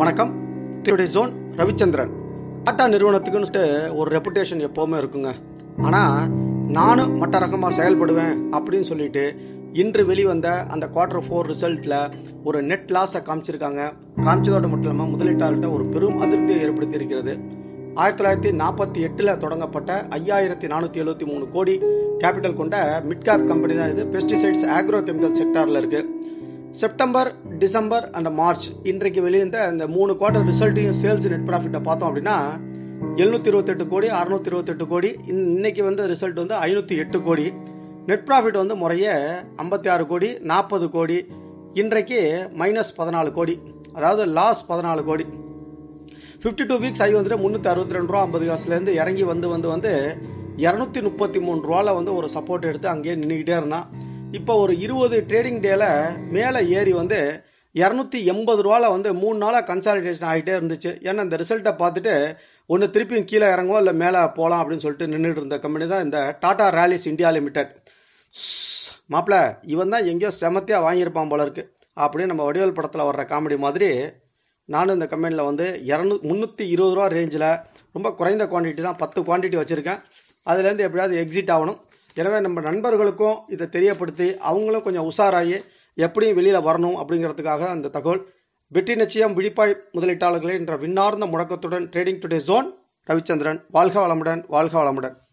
வணக்கம் டுடே ஜோன் ரவிச்சந்திரன் டாட்டா நிறுவனத்துக்குன்னு ஒரு ரெப்புடேஷன் எப்போவுமே இருக்குங்க ஆனால் நானும் மற்ற ரகமாக செயல்படுவேன் அப்படின்னு சொல்லிட்டு இன்று வெளிவந்த அந்த குவார்டர் ஃபோர் ரிசல்ட்டில் ஒரு நெட் லாஸை காமிச்சிருக்காங்க காமிச்சதோடு மட்டும் இல்லாமல் முதலீட்டாளர்கிட்ட ஒரு பெரும் அதிருப்தியை ஏற்படுத்தி இருக்கிறது ஆயிரத்தி தொள்ளாயிரத்தி நாற்பத்தி எட்டில் தொடங்கப்பட்ட ஐயாயிரத்தி நானூற்றி எழுபத்தி மூணு கோடி கேபிட்டல் கொண்ட மிட் கேப் கம்பெனி தான் இது பெஸ்டிசைட்ஸ் ஆக்ரோ கெமிக்கல் செக்டாரில் இருக்குது செப்டம்பர் டிசம்பர் அண்ட் மார்ச் இன்றைக்கு வெளியிருந்த இந்த மூணு குவார்டர் ரிசல்ட்டையும் சேல்ஸ் நெட் ப்ராஃபிட்டை பார்த்தோம் அப்படின்னா எழுநூத்தி இருபத்தெட்டு கோடி அறுநூத்தி இருபத்தெட்டு கோடி இன்- இன்னைக்கு வந்து ரிசல்ட் வந்து ஐநூற்றி எட்டு கோடி நெட் ப்ராஃபிட் வந்து முறையே ஐம்பத்தி ஆறு கோடி நாற்பது கோடி இன்றைக்கு மைனஸ் பதினாலு கோடி அதாவது லாஸ் பதினாலு கோடி ஃபிஃப்டி டூ வீக்ஸ் ஆகி வந்துட்டு முந்நூற்றி அறுபத்தி ரெண்டு ரூபா ஐம்பது காசுலேருந்து இறங்கி வந்து வந்து வந்து இரநூத்தி முப்பத்தி மூணு ரூபாவில் வந்து ஒரு சப்போர்ட் எடுத்து அங்கேயே நின்றுக்கிட்டே இருந்தான் இப்போ ஒரு இருபது ட்ரேடிங் டேல மேலே ஏறி வந்து இரநூத்தி எண்பது ரூபாவில் வந்து மூணு நாளாக கன்சாலிடேஷன் ஆகிட்டே இருந்துச்சு ஏன்னா இந்த ரிசல்ட்டை பார்த்துட்டு ஒன்று திருப்பியும் கீழே இறங்குவோம் இல்லை மேலே போகலாம் அப்படின்னு சொல்லிட்டு நின்றுட்டு இருந்த கம்பெனி தான் இந்த டாடா ரேலிஸ் இந்தியா லிமிடெட் மாப்பிள இவன் தான் எங்கேயோ செமத்தியாக வாங்கியிருப்பான் போல இருக்கு அப்படின்னு நம்ம வடிவேல் படத்தில் வர்ற காமெடி மாதிரி நானும் இந்த கம்பெனியில் வந்து இரநூ முந்நூற்றி இருபது ரூபா ரேஞ்சில் ரொம்ப குறைந்த குவாண்டிட்டி தான் பத்து குவாண்டிட்டி வச்சுருக்கேன் அதுலேருந்து எப்படியாவது எக்ஸிட் ஆகணும் எனவே நம்ம நண்பர்களுக்கும் இதை தெரியப்படுத்தி அவங்களும் கொஞ்சம் உஷாராகி எப்படியும் வெளியில் வரணும் அப்படிங்கிறதுக்காக அந்த தகவல் வெற்றி நிச்சயம் விழிப்பாய் முதலீட்டாளர்களே என்ற விண்ணார்ந்த முழக்கத்துடன் ட்ரேடிங் டுடே ஜோன் ரவிச்சந்திரன் வாழ்க வளமுடன் வாழ்க வளமுடன்